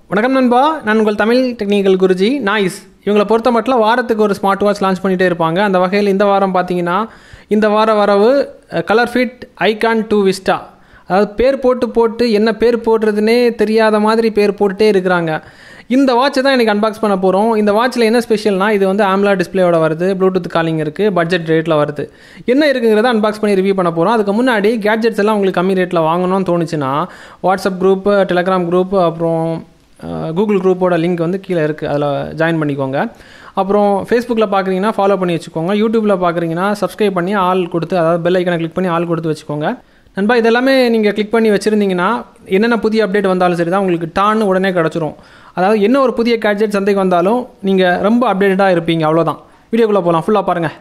வணக்கம் நண்பா நான் உங்கள் தமிழ் டெக்னிக்கல் குருஜி நாய்ஸ் இவங்களை பொறுத்த மட்டும் வாரத்துக்கு ஒரு ஸ்மார்ட் வாட்ச் லான்ச் பண்ணிகிட்டே இருப்பாங்க அந்த வகையில் இந்த வாரம் பார்த்தீங்கன்னா இந்த வார வரவு colour fit icon two vista அதாவது பேர் போட்டு போட்டு என்ன பேர் போடுறதுனே தெரியாத மாதிரி பேர் போட்டுட்டே இருக்கிறாங்க இந்த வாட்சை தான் எனக்கு அன்பாக்ஸ் பண்ண போகிறோம் இந்த வாட்சில் என்ன ஸ்பெஷல்னா இது வந்து ஆம்லா டிஸ்பிளேயோட வருது ப்ளூடூத் காலிங் இருக்குது பட்ஜெட் ரேட்டில் வருது என்ன இருக்குங்கிறத அன்பாக்ஸ் பண்ணி ரிவ்யூ பண்ண போகிறோம் அதுக்கு முன்னாடி கேட்ஜெட்ஸ் எல்லாம் உங்களுக்கு கம்மி ரேட்டில் வாங்கணும்னு தோணுச்சுன்னா வாட்ஸ்அப் குரூப் டெலகிராம் குரூப் அப்புறம் கூகுள் குரூப்போட லிங்க் வந்து கீழே இருக்குது அதில் ஜாயின் பண்ணிக்கோங்க அப்புறம் ஃபேஸ்புக்கில் பார்க்குறீங்கன்னா ஃபாலோ பண்ணி வச்சுக்கோங்க யூடியூப்பில் பார்க்குறீங்கன்னா சப்ஸ்கிரைப் பண்ணி ஆள் கொடுத்து அதாவது பெல் ஐக்கனை கிளிக் பண்ணி ஆள் கொடுத்து வச்சுக்கோங்க நண்பா இதெல்லாமே நீங்கள் கிளிக் பண்ணி வச்சுருந்தீங்கன்னா என்னென்ன புதிய அப்டேட் வந்தாலும் சரி தான் உங்களுக்கு டான்னு உடனே கிடச்சிரும் அதாவது என்ன ஒரு புதிய கேட்ஜெட் சந்தைக்கு வந்தாலும் நீங்கள் ரொம்ப அப்டேட்டடாக இருப்பீங்க அவ்வளோதான் வீடியோக்குள்ளே போகலாம் ஃபுல்லாக பாருங்கள்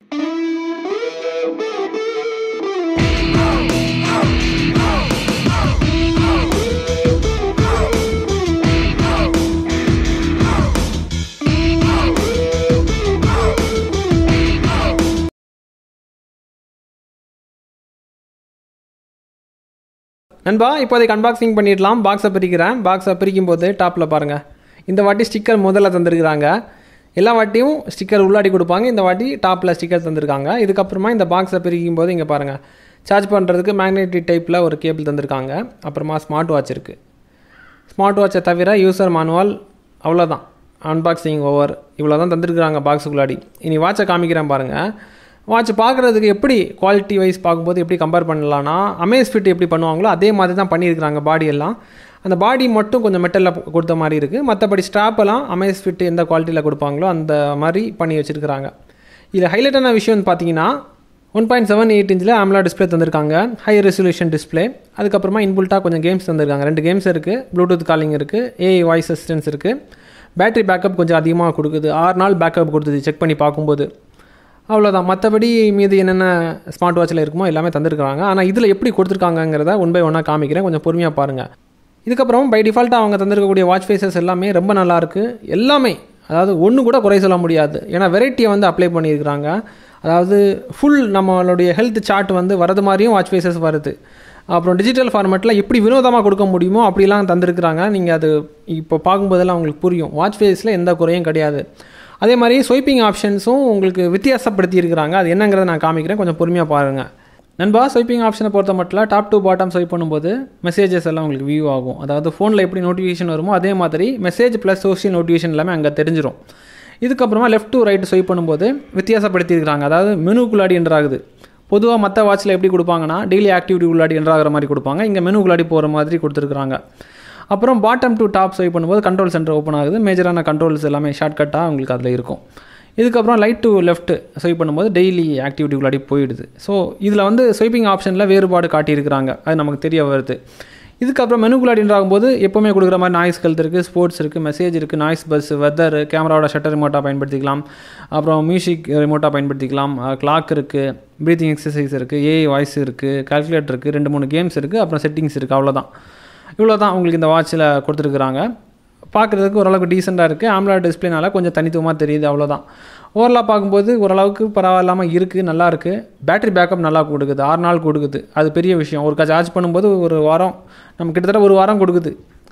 நண்பா இப்போதைக்கு அன்பாக்சிங் பண்ணிடலாம் பாக்ஸை பிரிக்கிறேன் பாக்ஸை பிரிக்கும் போது டாப்பில் பாருங்கள் இந்த வாட்டி ஸ்டிக்கர் முதல்ல தந்திருக்கிறாங்க எல்லா வாட்டியும் ஸ்டிக்கர் உள்ளாடி கொடுப்பாங்க இந்த வாட்டி டாப்பில் ஸ்டிக்கர் தந்திருக்காங்க இதுக்கப்புறமா இந்த பாக்ஸை பிரிக்கும் போது இங்கே பாருங்கள் சார்ஜ் பண்ணுறதுக்கு மேக்னெட்டிக் டைப்பில் ஒரு கேபிள் தந்திருக்காங்க அப்புறமா ஸ்மார்ட் வாட்ச் இருக்குது ஸ்மார்ட் வாட்சை தவிர யூசர் மானுவல் அவ்வளோதான் அன்பாக்சிங் ஓவர் இவ்வளோ தான் தந்துருக்குறாங்க பாக்ஸுக்குள்ளாடி இனி வாட்சை காமிக்கிறேன் பாருங்கள் வாட்ச் பார்க்குறதுக்கு எப்படி குவாலிட்டி வைஸ் பார்க்கும்போது எப்படி கம்பேர் பண்ணலான்னா அமேஸ் ஃபிட் எப்படி பண்ணுவாங்களோ அதே மாதிரி தான் பண்ணியிருக்கிறாங்க பாடி எல்லாம் அந்த பாடி மட்டும் கொஞ்சம் மெட்டலில் கொடுத்த மாதிரி இருக்குது மற்றபடி ஸ்ட்ராப்பெல்லாம் அமேஸ் ஃபிட் எந்த குவாலிட்டியில் கொடுப்பாங்களோ அந்த மாதிரி பண்ணி வச்சுருக்கிறாங்க இதில் ஹைலைட்டான விஷயம் பார்த்தீங்கன்னா ஒன் பாயிண்ட் செவன் எயிட் இன்ச்சில் ஆம்லா டிஸ்பிளே தந்திருக்காங்க ஹை ரெசல்யூஷன் டிஸ்பிளே அதுக்கப்புறமா இன்புல்ட்டாக கொஞ்சம் கேம்ஸ் தந்திருக்காங்க ரெண்டு கேம்ஸ் இருக்குது ப்ளூடூத் காலிங் இருக்குது ஏஐ வாய்ஸ் அசிஸ்டன்ஸ் இருக்குது பேட்டரி பேக்கப் கொஞ்சம் அதிகமாக கொடுக்குது ஆறு நாள் பேக்கப் கொடுத்தது செக் பண்ணி பார்க்கும்போது அவ்வளோதான் மற்றபடி மீது என்னென்ன ஸ்மார்ட் வாட்சில் இருக்குமோ எல்லாமே தந்திருக்காங்க ஆனால் இதில் எப்படி கொடுத்துருக்காங்கங்கிறத ஒன் பை ஒன்னாக காமிக்கிறேன் கொஞ்சம் பொறுமையாக பாருங்கள் இதுக்கப்புறம் பை டிஃபால்ட்டாக அவங்க தந்திருக்கக்கூடிய வாட்ச் ஃபேஸஸ் எல்லாமே ரொம்ப நல்லாயிருக்கு எல்லாமே அதாவது ஒன்று கூட குறை சொல்ல முடியாது ஏன்னா வெரைட்டியை வந்து அப்ளை பண்ணியிருக்கிறாங்க அதாவது ஃபுல் நம்மளுடைய ஹெல்த் சார்ட் வந்து வரது மாதிரியும் வாட்ச் ஃபேஸஸ் வருது அப்புறம் டிஜிட்டல் ஃபார்மேட்டில் எப்படி வினோதமாக கொடுக்க முடியுமோ அப்படிலாம் தந்திருக்கிறாங்க நீங்கள் அது இப்போ பார்க்கும்போதெல்லாம் உங்களுக்கு புரியும் வாட்ச் ஃபேஸில் எந்த குறையும் கிடையாது அதே மாதிரி ஸ்வைப்பிங் ஆப்ஷன்ஸும் உங்களுக்கு வித்தியாசப்படுத்தி இருக்கிறாங்க அது என்னங்கிறத நான் காமிக்கிறேன் கொஞ்சம் பொறுமையாக பாருங்கள் நண்பா ஸ்வைப்பிங் ஆப்ஷனை பொறுத்த மட்டும் டாப் டு பாட்டம் ஸ்வைப் பண்ணும்போது மெசேஜஸ் எல்லாம் உங்களுக்கு வியூ ஆகும் அதாவது ஃபோனில் எப்படி நோட்டிஃபிகேஷன் வருமோ அதே மாதிரி மெசேஜ் ப்ளஸ் சோஷியல் நோட்டிஃபிகேஷன் எல்லாமே அங்கே தெரிஞ்சிடும் இதுக்கப்புறமா லெஃப்ட் டு ரைட் ஸ்வைப் பண்ணும்போது வித்தியாசப்படுத்தியிருக்கிறாங்க அதாவது மெனுக்குள்ளாடி என்றாகுது பொதுவாக மற்ற வாட்சில் எப்படி கொடுப்பாங்கன்னா டெய்லி ஆக்டிவிட்டி உள்ளாடி என்றாகிற மாதிரி கொடுப்பாங்க இங்கே மெனுக்குள்ளாடி போகிற மாதிரி கொடுத்துருக்குறாங்க அப்புறம் பாட்டம் டு டாப் ஸ்வைப் பண்ணும்போது கண்ட்ரோல் சென்டர் ஓப்பன் ஆகுது மேஜரான கண்ட்ரோல்ஸ் எல்லாமே ஷார்ட்கட்டாக உங்களுக்கு அதில் இருக்கும் இதுக்கப்புறம் லைட் டு லெஃப்ட் ஸ்வைப் பண்ணும்போது டெய்லி ஆக்டிவிட்டி உள்ளாடி போயிடுது ஸோ இதில் வந்து ஸ்வைப்பிங் ஆப்ஷனில் வேறுபாடு காட்டியிருக்கிறாங்க அது நமக்கு தெரிய வருது இதுக்கப்புறம் மெனுக்குள்ளாடின்னு ஆகும்போது எப்போவுமே கொடுக்குற மாதிரி நாய்ஸ் ஹெல்த் இருக்குது ஸ்போர்ட்ஸ் இருக்குது மெசேஜ் இருக்குது நாய்ஸ் பஸ் வெதர் கேமராவோட ஷட்டர் ரிமோட்டாக பயன்படுத்திக்கலாம் அப்புறம் மியூசிக் ரிமோட்டாக பயன்படுத்திக்கலாம் கிளாக் இருக்குது ப்ரீத்திங் எக்ஸசைஸ் இருக்குது ஏஐ வாய்ஸ் இருக்குது கால்குலேட்டர் இருக்குது ரெண்டு மூணு கேம்ஸ் இருக்குது அப்புறம் செட்டிங்ஸ் இருக்குது அவ்வளோதான் இவ்வளோ தான் உங்களுக்கு இந்த வாட்சில் கொடுத்துருக்குறாங்க பார்க்குறதுக்கு ஓரளவுக்கு டீசெண்டாக இருக்குது ஆம்லா டிஸ்பிளேனால கொஞ்சம் தனித்துவமாக தெரியுது அவ்வளோதான் ஓவரலாக பார்க்கும்போது ஓரளவுக்கு பரவாயில்லாமல் இருக்குது நல்லா இருக்குது பேட்டரி பேக்கப் நல்லா கொடுக்குது ஆறு நாள் கொடுக்குது அது பெரிய விஷயம் ஒரு சார்ஜ் பண்ணும்போது ஒரு வாரம் நம்ம கிட்டத்தட்ட ஒரு வாரம் கொடுக்குது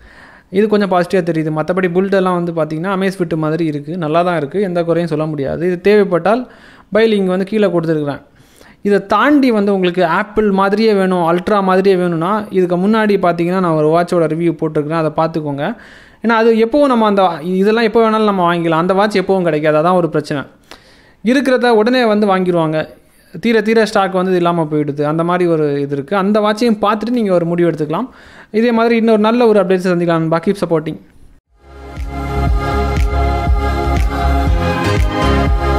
இது கொஞ்சம் பாசிட்டிவாக தெரியுது மற்றபடி புல்டெல்லாம் வந்து பார்த்திங்கன்னா அமேஸ் ஃபிட்டு மாதிரி இருக்குது நல்லா தான் இருக்குது எந்த குறையும் சொல்ல முடியாது இது தேவைப்பட்டால் பைல் இங்கே வந்து கீழே கொடுத்துருக்குறேன் இதை தாண்டி வந்து உங்களுக்கு ஆப்பிள் மாதிரியே வேணும் அல்ட்ரா மாதிரியே வேணும்னா இதுக்கு முன்னாடி பார்த்தீங்கன்னா நான் ஒரு வாட்சோட ரிவ்யூ போட்டிருக்கிறேன் அதை பார்த்துக்கோங்க ஏன்னா அது எப்போவும் நம்ம அந்த இதெல்லாம் எப்போ வேணாலும் நம்ம வாங்கிக்கலாம் அந்த வாட்ச் எப்போவும் கிடைக்காது அதான் ஒரு பிரச்சனை இருக்கிறத உடனே வந்து வாங்கிடுவாங்க தீர தீர ஸ்டாக் வந்து இல்லாமல் போயிடுது அந்த மாதிரி ஒரு இது இருக்குது அந்த வாட்சையும் பார்த்துட்டு நீங்கள் ஒரு முடிவு எடுத்துக்கலாம் இதே மாதிரி இன்னொரு நல்ல ஒரு அப்டேட்ஸ் சந்திக்கலாம் பாக்கி சப்போர்ட்டிங்